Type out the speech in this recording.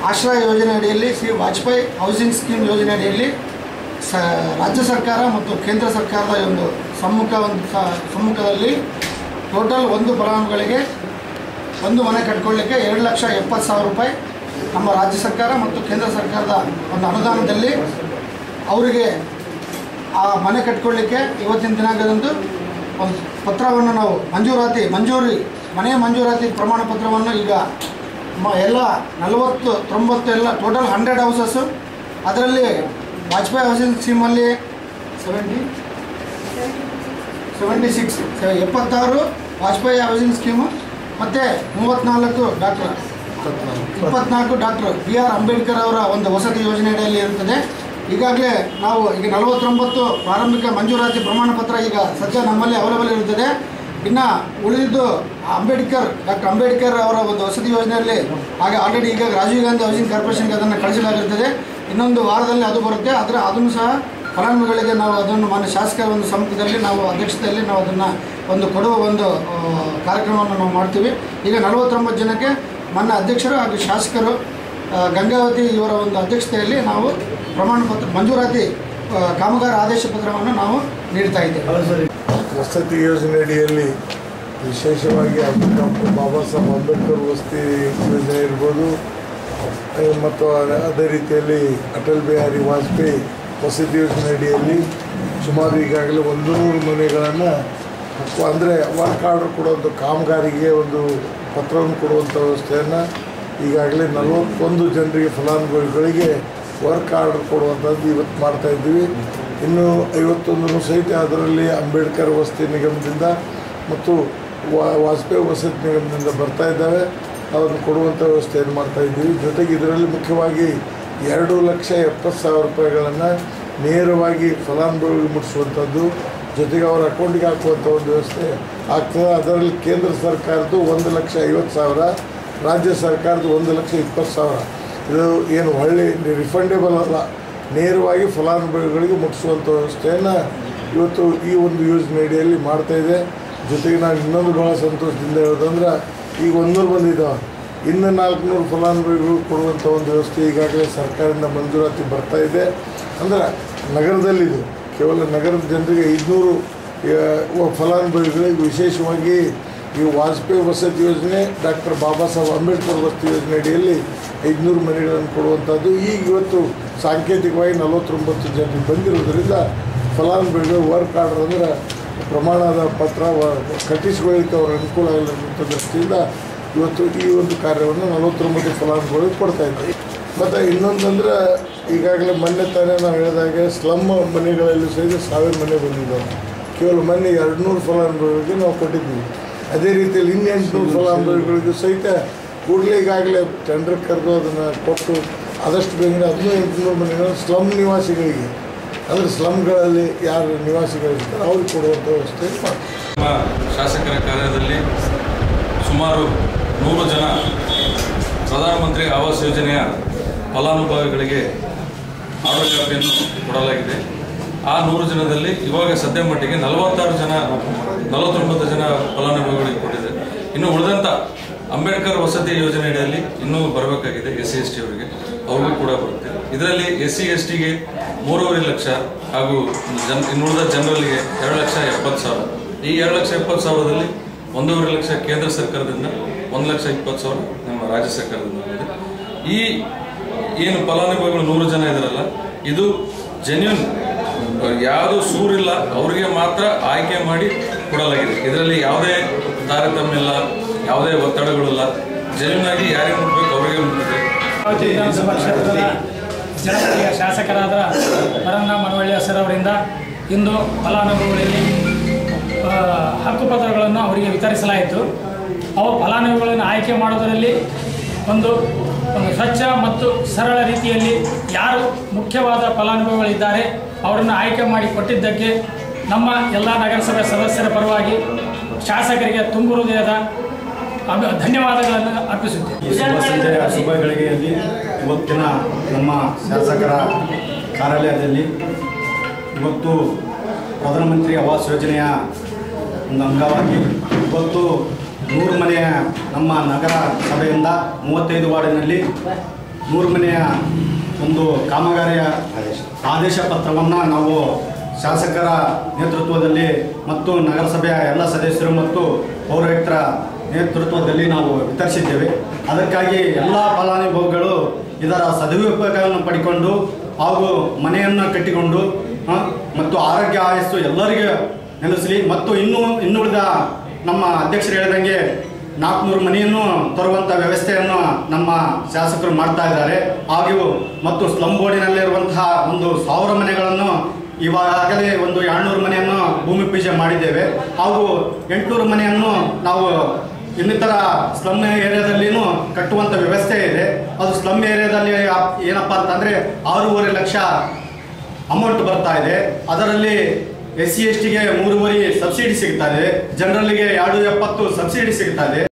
ಆಶ್ರಯ ಯೋಜನೆ ಅಡಿಯಲ್ಲಿ ಶ್ರೀ ವಾಜಪೇಯಿ ಹೌಸಿಂಗ್ ಸ್ಕೀಮ್ ಯೋಜನೆ ಅಡಿಯಲ್ಲಿ ಸ ರಾಜ್ಯ ಸರ್ಕಾರ ಮತ್ತು ಕೇಂದ್ರ ಸರ್ಕಾರದ ಒಂದು ಸಮ್ಮುಖ ಒಂದು ಸ- ಸಮ್ಮುಖದಲ್ಲಿ ಟೋಟಲ್ ಒಂದು ಫಲಾನುಭವಿಗಳಿಗೆ ಒಂದು ಮನೆ ಕಟ್ಕೊಳ್ಳಿಕ್ಕೆ ಎರಡು ಲಕ್ಷ ಎಪ್ಪತ್ತು ಸಾವಿರ ರೂಪಾಯಿ ನಮ್ಮ ರಾಜ್ಯ ಸರ್ಕಾರ ಮತ್ತು ಕೇಂದ್ರ ಸರ್ಕಾರದ ಒಂದು ಅನುದಾನದಲ್ಲಿ ಅವರಿಗೆ ಆ ಮನೆ ಕಟ್ಕೊಳ್ಳಿಕ್ಕೆ ಇವತ್ತಿನ ದಿನಾಂಕದಂದು ಒಂದು ಪತ್ರವನ್ನು ನಾವು ಮಂಜೂರಾತಿ ಮಂಜೂರಿ ಮನೆ ಮಂಜೂರಾತಿ ಪ್ರಮಾಣ ಪತ್ರವನ್ನು ಈಗ ಮ ಎಲ್ಲ ನಲವತ್ತು ತೊಂಬತ್ತು ಎಲ್ಲ ಟೋಟಲ್ ಹಂಡ್ರೆಡ್ ಹೌಸಸ್ಸು ಅದರಲ್ಲಿ ವಾಜಪೇಯಿ ಹೌಸಿಂಗ್ ಸ್ಕೀಮಲ್ಲಿ ಸೆವೆಂಟಿ ಸೆವೆಂಟಿ ಸಿಕ್ಸ್ ಎಪ್ಪತ್ತಾರು ವಾಜಪೇಯಿ ಹೌಸಿಂಗ್ ಸ್ಕೀಮು ಮತ್ತು ಮೂವತ್ತ್ನಾಲ್ಕು ಡಾಕ್ಟರ್ ಇಪ್ಪತ್ನಾಲ್ಕು ಡಾಕ್ಟರ್ ಬಿ ಆರ್ ಅಂಬೇಡ್ಕರ್ ಅವರ ಒಂದು ವಸತಿ ಯೋಜನೆ ಅಡಿಯಲ್ಲಿ ಇರುತ್ತದೆ ಈಗಾಗಲೇ ನಾವು ಈಗ ನಲವತ್ತೊಂಬತ್ತು ಪ್ರಾರಂಭಿಕ ಮಂಜೂರಾತಿ ಪ್ರಮಾಣ ಪತ್ರ ಈಗ ಸದ್ಯ ನಮ್ಮಲ್ಲಿ ಅವೈಲೇಬಲ್ ಇರುತ್ತದೆ ಇನ್ನು ಉಳಿದಿದ್ದು ಅಂಬೇಡ್ಕರ್ ಡಾಕ್ಟರ್ ಅಂಬೇಡ್ಕರ್ ಅವರ ಒಂದು ವಸತಿ ಯೋಜನೆಯಲ್ಲಿ ಹಾಗೆ ಆಲ್ರೆಡಿ ಈಗ ರಾಜೀವ್ ಗಾಂಧಿ ಹೌಸಿಂಗ್ ಕಾರ್ಪೊರೇಷನ್ಗೆ ಅದನ್ನು ಕಳಿಸಲಾಗಿರ್ತದೆ ಇನ್ನೊಂದು ವಾರದಲ್ಲಿ ಅದು ಬರುತ್ತೆ ಅದರ ಅದನ್ನು ಸಹ ಫಲಾನುಭವಿಗಳಿಗೆ ನಾವು ಅದನ್ನು ಮಾನ್ಯ ಶಾಸಕರ ಒಂದು ಸಮ್ಮುಖದಲ್ಲಿ ನಾವು ಅಧ್ಯಕ್ಷತೆಯಲ್ಲಿ ನಾವು ಅದನ್ನು ಒಂದು ಕೊಡುವ ಒಂದು ಆ, ಕಾರ್ಯಕ್ರಮವನ್ನು ನಾವು ಮಾಡ್ತೀವಿ ಈಗ ನಲವತ್ತೊಂಬತ್ತು ಜನಕ್ಕೆ ಮಾನ್ಯ ಅಧ್ಯಕ್ಷರು ಹಾಗೂ ಶಾಸಕರು ಆ, ಗಂಗಾವತಿ ಇವರ ಒಂದು ಅಧ್ಯಕ್ಷತೆಯಲ್ಲಿ ನಾವು ಪ್ರಮಾಣ ಪತ್ರ ಮಂಜೂರಾತಿ ಆ, ಕಾಮಗಾರ ಆದೇಶ ಪತ್ರವನ್ನು ನಾವು ನೀಡ್ತಾ ಇದ್ದೇವೆ ವಸತಿ ಯೋಜನೆ ಅಡಿಯಲ್ಲಿ ವಿಶೇಷವಾಗಿ ಡಾಕ್ಟರ್ ಬಾಬಾ ಸಾಹೇಬ್ ಅಂಬೇಡ್ಕರ್ ವಸತಿ ಯೋಜನೆ ಇರ್ಬೋದು ಅಹ್, ಮತ್ತು ಅದ- ಅದೇ ರೀತಿಯಲ್ಲಿ ಅಟಲ್ ಬಿಹಾರಿ ವಾಜಪೇಯಿ ವಸತಿ ಯೋಜನೆ ಅಡಿಯಲ್ಲಿ ಸುಮಾರು ಈಗಾಗಲೇ ಒಂದು ನೂರು ಮನೆಗಳನ್ನು ಅಂದರೆ ವರ್ಕ್ ಆರ್ಡರ್ ಕೊಡುವಂಥ ಕಾಮಗಾರಿಗೆ ಒಂದು ಪತ್ರವನ್ನು ಕೊಡುವಂಥ ವ್ಯವಸ್ಥೆಯನ್ನು ಈಗಾಗಲೇ ನಲವತ್ತೊಂದು ಜನರಿಗೆ ಫಲಾನುಭವಿಗಳಿಗೆ ವರ್ಕ್ ಆರ್ಡರ್ ಕೊಡುವಂಥದ್ದು ಇವತ್ತು ಮಾಡ್ತಾ ಇದ್ದೀವಿ ಇನ್ನು ಐವತ್ತೊಂದನ್ನು ಸಹಿತ ಅದರಲ್ಲಿ ಅಂಬೇಡ್ಕರ್ ವಸತಿ ನಿಗಮದಿಂದ ಮತ್ತು ವಾ- ವಾಜಪೇಯಿ ವಸತಿ ನಿಗಮದಿಂದ ಬರ್ತಾ ಇದ್ದಾವೆ ಅದನ್ನು ಕೊಡುವಂಥ ವ್ಯವಸ್ಥೆಯನ್ನು ಮಾಡ್ತಾ ಇದ್ದೀವಿ ಜೊತೆಗೆ ಇದರಲ್ಲಿ ಮುಖ್ಯವಾಗಿ ಎರಡು ಲಕ್ಷ ಎಪ್ಪತ್ತು ಸಾವಿರ ರೂಪಾಯಿಗಳನ್ನು ನೇರವಾಗಿ ಫಲಾನುಭವಿಗೆ ಮುಟ್ಟಿಸುವಂಥದ್ದು ಜೊತೆಗೆ ಅವರ ಅಕೌಂಟಿಗೆ ಹಾಕುವಂಥ ಒಂದು ವ್ಯವಸ್ಥೆ ಆಗ್ತದೆ ಅದರಲ್ಲಿ ಕೇಂದ್ರ ಸರ್ಕಾರದ್ದು ಒಂದು ಲಕ್ಷ ಐವತ್ತು ಸಾವಿರ ರಾಜ್ಯ ಸರ್ಕಾರದ್ದು ಒಂದು ಲಕ್ಷ ಇಪ್ಪತ್ತು ಸಾವಿರ ಇದು ಏನು ಒಳ್ಳೆ ರಿಫಂಡೇಬಲ್ ಅಲ್ಲ ನೇರವಾಗಿ ಫಲಾನುಭವಿಗಳಿಗೆ ಮುಟ್ಟಿಸುವಂಥ ವ್ಯವಸ್ಥೆಯನ್ನು ಇವತ್ತು ಈ ಒಂದು ಯೋಜನೆ ಅಡಿಯಲ್ಲಿ ಮಾಡ್ತಾ ಇದೆ ಜೊತೆಗೆ ನಾನು ಇನ್ನೊಂದು ಭಾಳ ಸಂತೋಷದಿಂದ ಹೇಳೋದಂದ್ರೆ ಈಗ ಒಂದೂರು ಬಂದಿದ್ದಾವೆ ಇನ್ನು ನಾಲ್ಕುನೂರು ಫಲಾನುಭವಿಗಳು ಕೊಡುವಂಥ ಒಂದು ವ್ಯವಸ್ಥೆ ಈಗಾಗಲೇ ಸರ್ಕಾರದಿಂದ ಮಂಜೂರಾತಿ ಬರ್ತಾ ಇದೆ ಅಂದ್ರೆ ನಗರದಲ್ಲಿದು ಕೇವಲ ನಗರದ ಜನರಿಗೆ ಐದುನೂರು ಫಲಾನುಭವಿಗಳಿಗೆ ವಿಶೇಷವಾಗಿ ಈ ವಾಜಪೇಯಿ ವಸತಿ ಯೋಜನೆ ಡಾಕ್ಟರ್ ಬಾಬಾ ಸಾಹೇಬ್ ಅಂಬೇಡ್ಕರ್ ವಸತಿ ಯೋಜನೆ ಅಡಿಯಲ್ಲಿ ಐದುನೂರು ಮನೆಗಳನ್ನು ಕೊಡುವಂಥದ್ದು ಈಗ ಇವತ್ತು ಸಾಂಕೇತಿಕವಾಗಿ ನಲವತ್ತೊಂಬತ್ತು ಜನರಿಗೆ ಬಂದಿರೋದ್ರಿಂದ ಫಲಾನುಭವಿಗಳು ವರ್ಕ್ ಆರ್ಡರ್ ಅಂದ್ರೆ ಪ್ರಮಾಣದ ಪತ್ರ ವ- ಕಟ್ಟಿಸಿಕೊಳ್ಳಿಕ್ಕೆ ಅವ್ರ ಅನುಕೂಲ ಆಗಲಿ ಅನ್ನುವಂಥ ದೃಷ್ಟಿಯಿಂದ ಇವತ್ತು ಈ ಒಂದು ಕಾರ್ಯವನ್ನು ನಲವತ್ತೊಂಬತ್ತು ಫಲಾನುಭವಿಗಳಿಗೆ ಕೊಡ್ತಾ ಇದ್ದೀವಿ ಮತ್ತು ಇನ್ನೊಂದಂದ್ರೆ ಈಗಾಗಲೇ ಮೊನ್ನೆ ತಾನೇ ನಾವು ಹೇಳಿದಾಗೆ ಸ್ಲಮ್ ಮನೆಗಳಲ್ಲಿ ಸಹಿತ ಸಾವಿರ ಮನೆ ಬಂದಿದ್ದಾವೆ ಕೇವಲ ಮೊನ್ನೆ ಎರಡು ನೂರು ಫಲಾನುಭವಿಗಳಿಗೆ ನಾವು ಕೊಟ್ಟಿದ್ದೀವಿ ಅದೇ ರೀತಿಯಲ್ಲಿ ಇನ್ನು ಎಂಟುನೂರು ಫಲಾನುಭವಿಗಳಿಗೂ ಸಹಿತ ಕೂಡಲೇ ಈಗಾಗಲೇ ಟೆಂಡರ್ ಕರೆದು ಅದನ್ನು ಕೊಟ್ಟು ಆದಷ್ಟು ಬೇಗನೆ ಹದಿನೈದು ಎಂಟುನೂರು ಮನೆಗಳು ಸ್ಲಮ್ ನಿವಾಸಿಗಳಿಗೆ ಅಂದರೆ ಸ್ಲಮ್ಗಳಲ್ಲಿ ಯಾರು ನಿವಾಸಿಗಳಿರ್ತಾರೆ ಅವ್ರಿಗೆ ಕೊಡುವಂಥ ವ್ಯವಸ್ಥೆ ಮಾಡ್ತೀವಿ ನಮ್ಮ ಶಾಸಕರ ಕಾರ್ಯದಲ್ಲಿ ಸುಮಾರು ನೂರು ಜನ ಪ್ರಧಾನಮಂತ್ರಿ ಆವಾಸ್ ಯೋಜನೆಯ ಫಲಾನುಭವಿಗಳಿಗೆ ಆರ್ಡರ್ ಕಾಪಿಯನ್ನು ಕೊಡಲಾಗಿದೆ ಆ ನೂರು ಜನದಲ್ಲಿ ಇವಾಗ ಸದ್ಯ ಮಟ್ಟಿಗೆ ನಲವತ್ತಾರು ಜನ ನಲವತ್ತೊಂಬತ್ತು ಜನ ಫಲಾನುಭವಿಗಳಿಗೆ ಕೊಟ್ಟಿದೆ ಇನ್ನು ಉಳಿದಂಥ ಅಂಬೇಡ್ಕರ್ ವಸತಿ ಯೋಜನೆ ಅಡಿಯಲ್ಲಿ ಇನ್ನೂ ಬರಬೇಕಾಗಿದೆ ಎಸ್ ಸಿ ಎಸ್ ಟಿ ಅವರಿಗೆ ಅವ್ರಿಗೂ ಕೂಡ ಬರುತ್ತೆ ಇದರಲ್ಲಿ ಎಸ್ ಸಿ ಎಸ್ ಟಿಗೆ ಮೂರುವರೆ ಲಕ್ಷ ಹಾಗೂ ಜನ್ ಇನ್ನುಳಿದ ಜನರಲ್ಲಿಗೆ ಎರಡು ಲಕ್ಷ ಎಪ್ಪತ್ತು ಸಾವಿರ ಈ ಎರಡು ಲಕ್ಷ ಎಪ್ಪತ್ತು ಸಾವಿರದಲ್ಲಿ ಒಂದೂವರೆ ಲಕ್ಷ ಕೇಂದ್ರ ಸರ್ಕಾರದಿಂದ ಒಂದು ಲಕ್ಷ ಇಪ್ಪತ್ತು ಸಾವಿರ ನಮ್ಮ ರಾಜ್ಯ ಸರ್ಕಾರದಿಂದ ಬಂದಿದೆ ಈ ಏನು ಫಲಾನುಭವಿಗಳು ನೂರು ಜನ ಇದಾರಲ್ಲ ಇದು ಜೆನ್ಯೂನ್ ಯಾವುದು ಸೂರಿಲ್ಲ ಅವರಿಗೆ ಮಾತ್ರ ಆಯ್ಕೆ ಮಾಡಿ ಕೊಡಲಾಗಿದೆ ಇದರಲ್ಲಿ ಯಾವುದೇ ತಾರತಮ್ಯ ಇಲ್ಲ ಯಾವುದೇ ಒತ್ತಡಗಳಿಲ್ಲ ಜೆನ್ಯೂನ್ ಆಗಿ ಯಾರಿಗೆ ಮುಟ್ಬೇಕು ಅವರಿಗೆ ಮುಟ್ಟಿದೆ ಅಮರಾವತಿ ವಿಧಾನಸಭಾ ಕ್ಷೇತ್ರದ ಜನಪ್ರಿಯ ಶಾಸಕರಾದ ಪರನ್ನ ಮನವಳ್ಳಿ ಅವರಿಂದ ಇಂದು ಫಲಾನುಭವಿಗಳಲ್ಲಿ ಆ, ಹಕ್ಕುಪತ್ರಗಳನ್ನು ಅವರಿಗೆ ವಿತರಿಸಲಾಯಿತು ಅವು ಫಲಾನುಭವಿಗಳನ್ನು ಆಯ್ಕೆ ಮಾಡೋದರಲ್ಲಿ ಒಂದು ಒಂದು ಸ್ವಚ್ಛ ಮತ್ತು ಸರಳ ರೀತಿಯಲ್ಲಿ ಯಾರು ಮುಖ್ಯವಾದ ಫಲಾನುಭವಿಗಳಿದ್ದಾರೆ ಅವರನ್ನು ಆಯ್ಕೆ ಮಾಡಿ ಕೊಟ್ಟಿದ್ದಕ್ಕೆ ನಮ್ಮ ಎಲ್ಲ ನಗರಸಭೆ ಸದಸ್ಯರ ಪರವಾಗಿ ಶಾಸಕರಿಗೆ ತುಂಬು ಹೃದಯದ ಅಭಿ- ಧನ್ಯವಾದಗಳನ್ನು ಅರ್ಪಿಸುತ್ತೇವೆ ಈ ಶುಭ ಸಂಜೆಯ ಶುಭ ಗಳಿಗೆಯಲ್ಲಿ ಇವತ್ತಿನ ನಮ್ಮ ಶಾಸಕರ ಕಾರ್ಯಾಲಯದಲ್ಲಿ ಇವತ್ತು ಪ್ರಧಾನಮಂತ್ರಿ ಆವಾಸ್ ಯೋಜನೆಯ ಒಂದು ಅಂಗವಾಗಿ ಇವತ್ತು ನೂರು ಮನೆಯ ನಮ್ಮ ನಗರ ಸಭೆಯಿಂದ ಮೂವತ್ತೈದು ವಾರ್ಡಿನಲ್ಲಿ ನೂರು ಮನೆಯ ಒಂದು ಕಾಮಗಾರಿಯ ಆದೇಶ ಪತ್ರವನ್ನು ನಾವು ಶಾಸಕರ ನೇತೃತ್ವದಲ್ಲಿ ಮತ್ತು ನಗರಸಭೆಯ ಎಲ್ಲ ಸದಸ್ಯರು ಮತ್ತು ಪೌರಾಯುಕ್ತರ ನೇತೃತ್ವದಲ್ಲಿ ನಾವು ವಿತರಿಸಿದ್ದೇವೆ ಅದಕ್ಕಾಗಿ ಎಲ್ಲ ಫಲಾನುಭವಿಗಳು ಇದರ ಸದುಪಯೋಗವನ್ನು ಪಡಿಕೊಂಡು ಹಾಗೂ ಮನೆಯನ್ನು ಕಟ್ಟಿಕೊಂಡು ಆ, ಮತ್ತು ಆರೋಗ್ಯ ಆಯಸ್ಸು ಎಲ್ಲರಿಗೆ ನೆಲೆಸಲಿ ಮತ್ತು ಇನ್ನೂ ಇನ್ನುಳಿದ ನಮ್ಮ ಅಧ್ಯಕ್ಷರು ಹೇಳಿದಂಗೆ ನಾಲ್ಕುನೂರು ಮನೆಯನ್ನು ತರುವಂಥ ವ್ಯವಸ್ಥೆಯನ್ನು ನಮ್ಮ ಶಾಸಕರು ಮಾಡ್ತಾ ಇದ್ದಾರೆ ಹಾಗೂ ಮತ್ತು ಸ್ಲಮ್ ಬೋರ್ಡಿನಲ್ಲಿರುವಂತಹ ಒಂದು ಸಾವಿರ ಮನೆಗಳನ್ನು ಇವಾಗಲೇ ಒಂದು ಏಳ್ನೂರು ಮನೆಯನ್ನು ಭೂಮಿ ಪೂಜೆ ಮಾಡಿದ್ದೇವೆ ಹಾಗೂ ಎಂಟುನೂರು ಮನೆಯನ್ನು ನಾವು ಇನ್ನಿತರ ಸ್ಲಮ್ ಏರಿಯಾದಲ್ಲಿನೂ ಕಟ್ಟುವಂಥ ವ್ಯವಸ್ಥೆ ಇದೆ ಅದು ಸ್ಲಮ್ ಏರಿಯಾದಲ್ಲಿ ಆ- ಏನಪ್ಪಾ ಅಂತಂದರೆ ಆರೂವರೆ ಲಕ್ಷ ಅಮೌಂಟ್ ಬರ್ತಾ ಇದೆ ಅದರಲ್ಲಿ ಎಸ್ ಸಿ ಎಸ್ ಟಿಗೆ ಮೂರುವರೆ ಸಬ್ಸಿಡಿ ಸಿಗ್ತಾ ಇದೆ ಜನರಲ್ಲಿಗೆ ಎರಡು ಎಪ್ಪತ್ತು ಸಬ್ಸಿಡಿ ಸಿಗ್ತಾ ಇದೆ